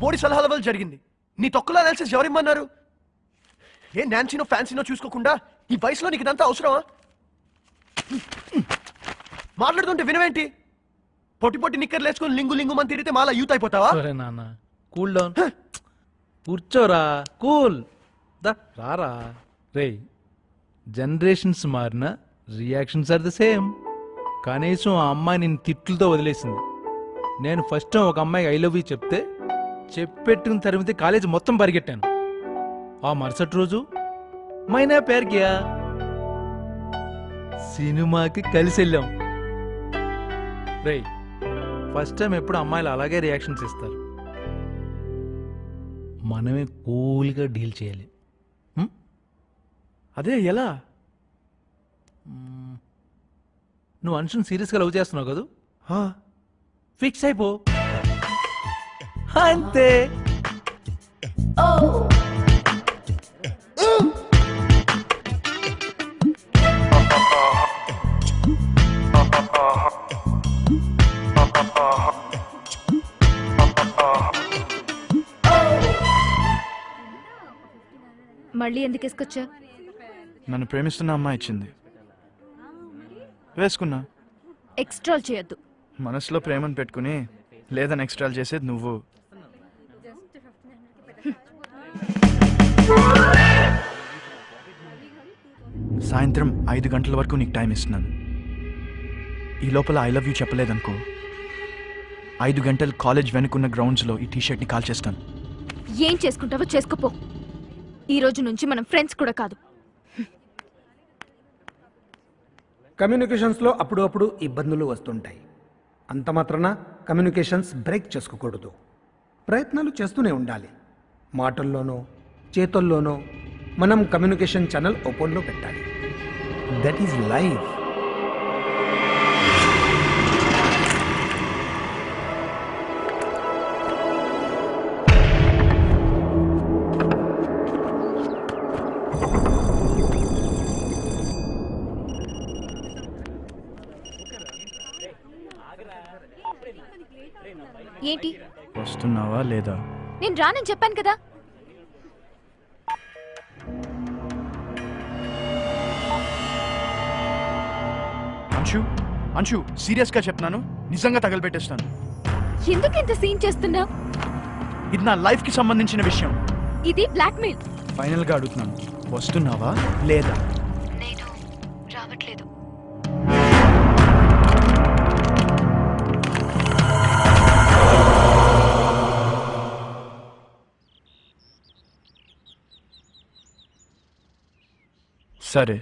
బోడి సలహాల వల్ల జరిగింది నీ తొక్కల అనాలిసిస్ ఎవరిమ్మన్నారు ఏ నాన్సీనో ఫ్యాన్సీనో చూసుకోకుండా ఈ వయసులో నీకు ఇదంతా అవసరమా మాట్లాడుతుంటే వినవేంటి పొట్టి పొట్టి నిక్కర్లు వేసుకొని లింగు లింగు మన తిరిగితే మాలా యూత్ అయిపోతావా సరే నాన్న కూల్ డౌన్ కూర్చోరా కూల్ దా రారా రే జనరేషన్స్ మారిన రియాక్షన్స్ ఆర్ ద సేమ్ కనీసం ఆ అమ్మాయి నేను తిట్లతో వదిలేసింది నేను ఫస్ట్ టైం ఒక అమ్మాయికి ఐ లవ్ యూ చెప్తే చెప్పెట్టిన తరిమితే కాలేజ్ మొత్తం పరిగెట్టాను ఆ మరుసటి రోజు మైనా పేరు గియా సినిమాకి కలిసి వెళ్ళాం రే ఫస్ట్ టైం ఎప్పుడు అమ్మాయిలు అలాగే రియాక్షన్స్ ఇస్తారు మనమే కూల్గా డీల్ చేయాలి హ్మ్? అదే ఎలా మ్మ్. నువ్వు అనుషుని సీరియస్గా లవ్ చేస్తున్నావు కదా ఆ, ఫిక్స్ అయిపో అంతే మళ్ళీ ఎందుకు వేసుకొచ్చా నన్ను ప్రేమిస్తున్న అమ్మాయి ఇచ్చింది వేసుకున్నా ఎక్స్ట్రాల్ చేయొద్దు మనసులో ప్రేమను పెట్టుకుని లేదని ఎక్స్ట్రాల్ చేసేది నువ్వు సాయంత్రం ఐదు గంటల వరకు నీకు టైం ఇస్తున్నాను ఈ లోపల ఐ లవ్ యూ చెప్పలేదనుకో ఐదు గంటలు కాలేజ్ వెనుకున్న గ్రౌండ్స్లో ఈ టీషర్ట్ని కాల్ చేస్తాను ఏం చేసుకుంటావో చేసుకోపో ఈ రోజు నుంచి మనం ఫ్రెండ్స్ కూడా కాదు కమ్యూనికేషన్స్లో అప్పుడు అప్పుడు ఇబ్బందులు వస్తుంటాయి అంత మాత్రాన కమ్యూనికేషన్స్ బ్రేక్ చేసుకోకూడదు ప్రయత్నాలు చేస్తూనే ఉండాలి మాటల్లోనో చేతుల్లోనో మనం కమ్యూనికేషన్ ఛానల్ ఓపెన్లో పెట్టాలి దట్ ఈజ్ లైఫ్ ఏంటి వస్తున్నావా లేదా నేను రానని చెప్పాను కదా అంశు అంశు సీరియస్గా చెప్తున్నాను నిజంగా తగలబెట్టేస్తాను ఎందుకు ఇంత సీన్ చేస్తున్నావు ఇది నా లైఫ్కి సంబంధించిన విషయం ఇది బ్లాక్మెయిల్ ఫైనల్గా అడుగుతున్నాను వస్తున్నావా లేదా నేను రావట్లేదు సరే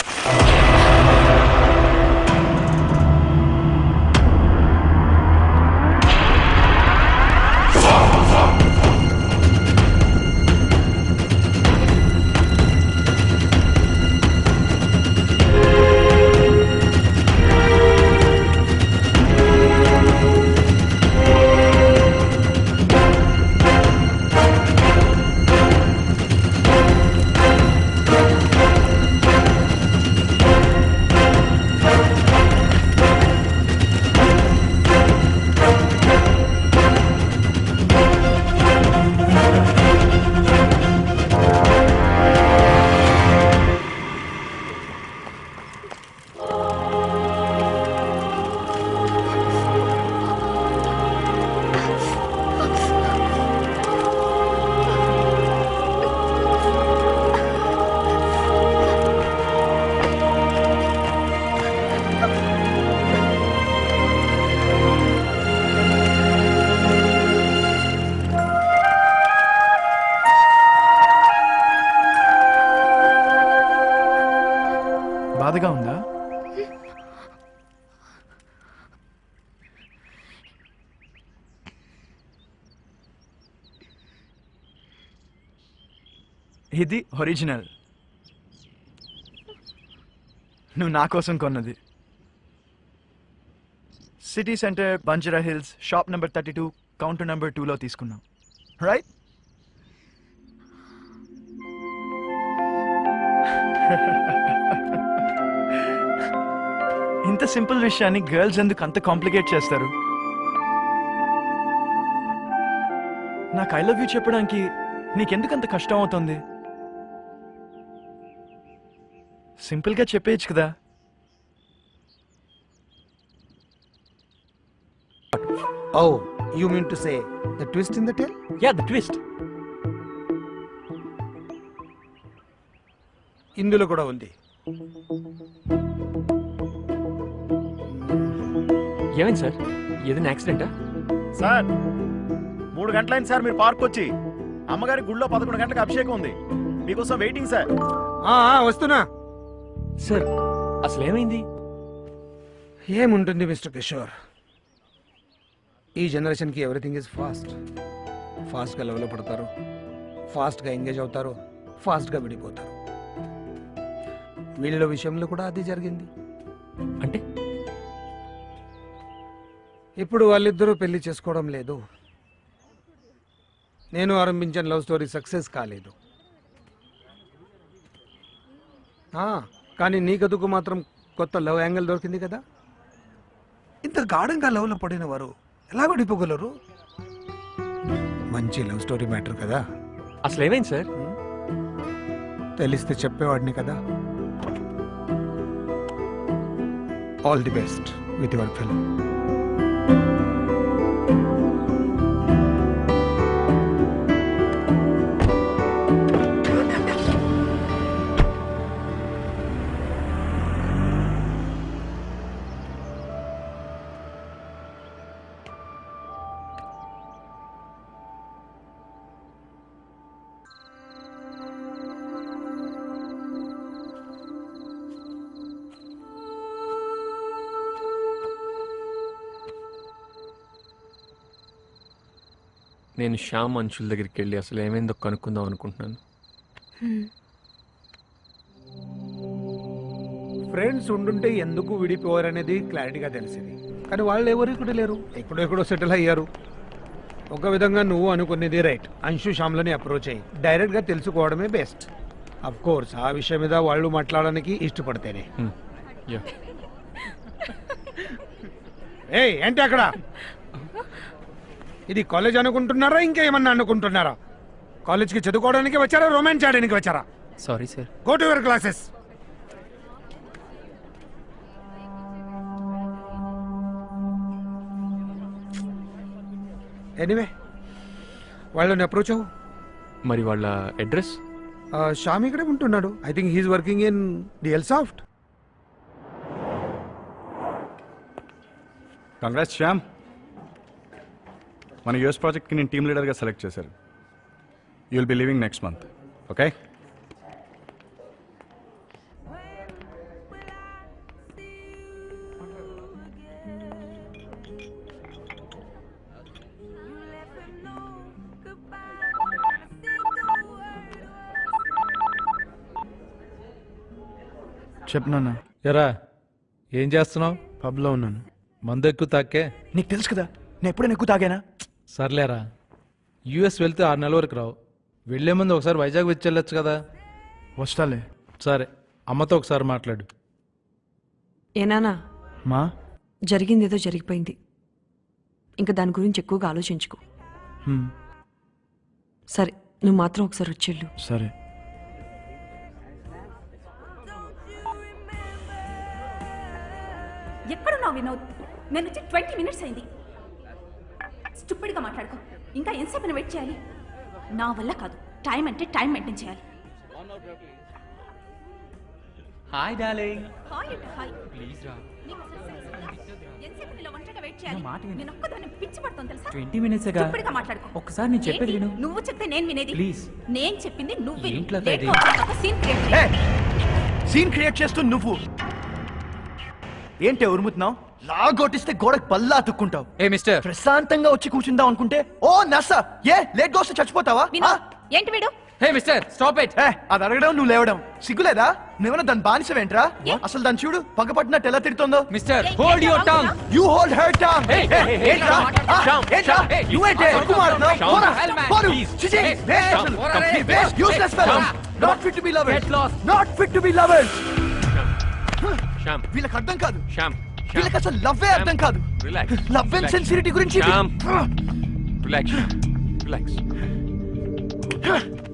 బాధగా ఉందా ఇది ఒరిజినల్ నువ్వు నా కోసం కొన్నది city centre Banjara hills shop number thirty two counter number టూలో తీసుకున్నాం రైట్ ఇంత సింపుల్ విషయాన్ని గర్ల్స్ ఎందుకు అంత కాంప్లికేట్ చేస్తారు నాకు ఐ లవ్ యూ చెప్పడానికి నీకెందుకంత కష్టం అవుతుంది సింపుల్గా చెప్పేయచ్చు కదా oh you mean to say the twist in the tell ya the twist ఇందులో కూడా ఉంది ఏమైంది సార్ ఏదైనా యాక్సిడెంటా సార్ మూడు గంటలైంది సార్ మీరు పార్క్ వచ్చి అమ్మగారి గుళ్ళో పదకొండు గంటలకు అభిషేకం ఉంది మీకోసం వెయిటింగ్ సార్ ఆ, ఆ, వస్తున్నా సార్ అసలు ఏమైంది ఏముంటుంది మిస్టర్ కిషోర్ ఈ జనరేషన్కి ఎవ్రీథింగ్ ఈజ్ ఫాస్ట్ ఫాస్ట్గా లెవెల్లో పడతారు ఫాస్ట్గా ఎంగేజ్ అవుతారు ఫాస్ట్గా విడిపోతారు వీళ్ళ విషయంలో కూడా అది జరిగింది అంటే ఇప్పుడు వాళ్ళిద్దరూ పెళ్లి చేసుకోవడం లేదు నేను ఆరంభించిన లవ్ స్టోరీ సక్సెస్ కాలేదు ఆ, కానీ నీ గదుకు మాత్రం కొత్త లవ్ యాంగిల్ దొరికింది కదా ఇంత గాఢంగా లవ్లో పడిన వారు ఎలా విడిపోగలరు మంచి లవ్ స్టోరీ మ్యాటర్ కదా అసలు ఏమైంది సార్ తెలిస్తే చెప్పేవాడిని కదా all the best with your film నేను శ్యామ్ అంచుల దగ్గరికి వెళ్ళి అసలు ఏమైందో కనుక్కుందాం అనుకుంటున్నాను ఫ్రెండ్స్ ఉండుంటే ఎందుకు విడిపోయారనేది క్లారిటీగా తెలిసింది కానీ వాళ్ళు ఎవరు ఇక్కడ లేరు ఎక్కడో ఎక్కడో సెటిల్ అయ్యారు ఒక విధంగా నువ్వు అనుకునేది రైట్ అంశు శ్యామ్లని అప్రోచ్ అయ్యి డైరెక్ట్గా తెలుసుకోవడమే బెస్ట్ అఫ్ కోర్స్ ఆ విషయం మీద వాళ్ళు మాట్లాడడానికి ఇష్టపడితేనే హ్మ్. యా ఏయ్ ఏంటి అక్కడ ఇది కాలేజ్ అనుకుంటున్నారా ఇంకా ఏమన్నా అనుకుంటున్నారా కాలేజ్కి చదువుకోవడానికి వచ్చారా రొమాన్స్ ఆడడానికి వచ్చారా sorry sir go to your classes anyway వాళ్ళని అప్రోచ్ అవ్వు మరి వాళ్ళ అడ్రస్ ఆ, శ్యామ్ ఇక్కడే ఉంటున్నాడు I think he's working in DL soft congrats Shyam మన యూఎస్ ప్రాజెక్ట్కి నేను టీమ్ లీడర్గా సెలెక్ట్ చేశారు you will be living next month okay చెప్పు నాన్న ఎరా ఏం చేస్తున్నావు పబ్లో ఉన్నాను మందు ఎక్కువ తాకే నీకు తెలుసు కదా నేను ఎప్పుడైనా ఎక్కువ తాగానా సర్లేరా యూఎస్ వెళ్తే ఆరు నెలల వరకు రావు వెళ్లే ముందు ఒకసారి వైజాగ్ వచ్చి వెళ్ళొచ్చు కదా వస్తాలే సరే అమ్మతో ఒకసారి మాట్లాడు ఏనానా మా జరిగిందేదో జరిగిపోయింది ఇంకా దాని గురించి ఎక్కువగా ఆలోచించుకో హ్మ్, సరే నువ్వు మాత్రం ఒకసారి వచ్చేళ్ళు సరే ఎక్కడున్నావు వినోద్ నేను వచ్చి ట్వంటీ మినిట్స్ అయింది స్టూపిడ్గా మాట్లాడుకో ఇంకా ఎంతసేపు వెయిట్ చేయాలి నా వల్ల కాదు టైం అంటే టైం మెయింటైన్ చేయాలి హాయ్ డార్లింగ్ హాయ్ అంటే హాయ్ ప్లీజ్ రా నీకు అసలు sense ఉందా? ఎంతసేపు ఇలా ఒంటరిగా వెయిట్ చేయాలి నేను ఒక్కదాన్ని పిచ్చి పడుతుంది తెలుసా ట్వంటీ మినిట్స్ స్టూపిడ్గా మాట్లాడుకో ఒక్కసారి నేను చెప్పేది ఏంటి? విను నువ్వు చెప్తే నేను వినేది Please. నేను చెప్పింది నువ్వు విను. ఏంట్లా Late ఇది? గా వచ్చాక సీన్ క్రియేట్ చేయి. సీన్ క్రియేట్ చేస్తూ నువ్వు ఏంటే ఉరుముతున్నావు లాగొట్టిస్తే గోడకు బల్లా అతుక్కుంటావు ఏ మిస్టర్ ప్రశాంతంగా వచ్చి కూర్చుందాం అనుకుంటే ఓ నర్స ఏ లేట్ గా వస్తే చచ్చిపోతావా ఆ? వినోద్ ఏంటి వీడు హే మిస్టర్ స్టాప్ ఇట్ ఏ అది అడగడం నువ్వు లేవడం సిగ్గులేదా నువ్వేమన్నా దాని బానిసవేంట్రా ఏ? అసలు దాన్ని చూడు పక్కపట్టినట్టు ఎలా తిడుతుందో మిస్టర్ ఏ, హోల్డ్ ఏంటి యువర్ అలా టంగ్ ఉందా? You hold her tongue Hey, hey, hey, hey, ఏంట్రా Shyam, ఆ, Shyam, ఏంట్రా Shyam, hey, నువ్వేంటే Shyam, ఎక్కువ మాట్లాడుతున్నావు? Shyam, పోరా, hell, man, పోరు. please. చిచి, Hey, waste Shyam, అసలు. పోరా, Complete hey, waste, hey, useless hey, fellow. Shyam, Not fit to be lovers. Get lost. Not fit to be lovers. Shyam వీళ్ళకి అర్థం కాదు శ్యామ్ వీళ్ళకి అసలు లవ్వే అర్థం కాదు రిలాక్స్ లవ్ అండ్ సెన్సిరిటీ గురించి శ్యామ్ రిలాక్స్ రిలాక్స్